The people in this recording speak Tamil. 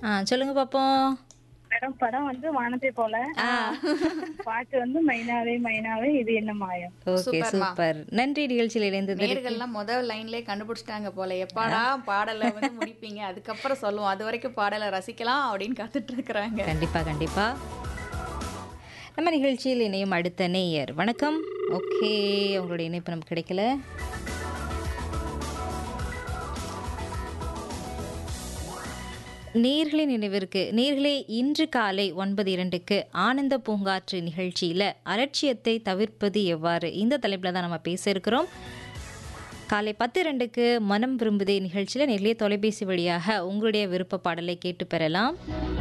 ஆ சொல்லுங்க பாப்போம் மேடம் படம் வந்து வானத்தை போல பாட்டு வந்து மைனாவே மைனாவே இது என்ன மாயம் ஓகே சூப்பர்மா. சூப்பர் நன்றி நிகழ்ச்சியில் இணைந்தது நேர்கள்லாம் முதல் லைன்லயே கண்டுபிடிச்சிட்டாங்க போல எப்பாடா பாடலை வந்து முடிப்பீங்க அதுக்கப்புறம் சொல்லுவோம் அது வரைக்கும் பாடலை ரசிக்கலாம் அப்படின்னு காத்துட்டு இருக்கிறாங்க கண்டிப்பா கண்டிப்பா நம்ம நிகழ்ச்சியில் இணையும் அடுத்த நேயர் வணக்கம் ஓகே உங்களுடைய இணைப்பு நமக்கு கிடைக்கல நேர்களின் நினைவிற்கு நேர்களே இன்று காலை ஒன்பது இரண்டுக்கு ஆனந்த பூங்காற்று நிகழ்ச்சியில் அலட்சியத்தை தவிர்ப்பது எவ்வாறு இந்த தலைப்பில் தான் நம்ம பேச இருக்கிறோம் காலை பத்து ரெண்டுக்கு மனம் விரும்புதே நிகழ்ச்சியில் நேர்களே தொலைபேசி வழியாக உங்களுடைய விருப்ப பாடலை கேட்டு பெறலாம்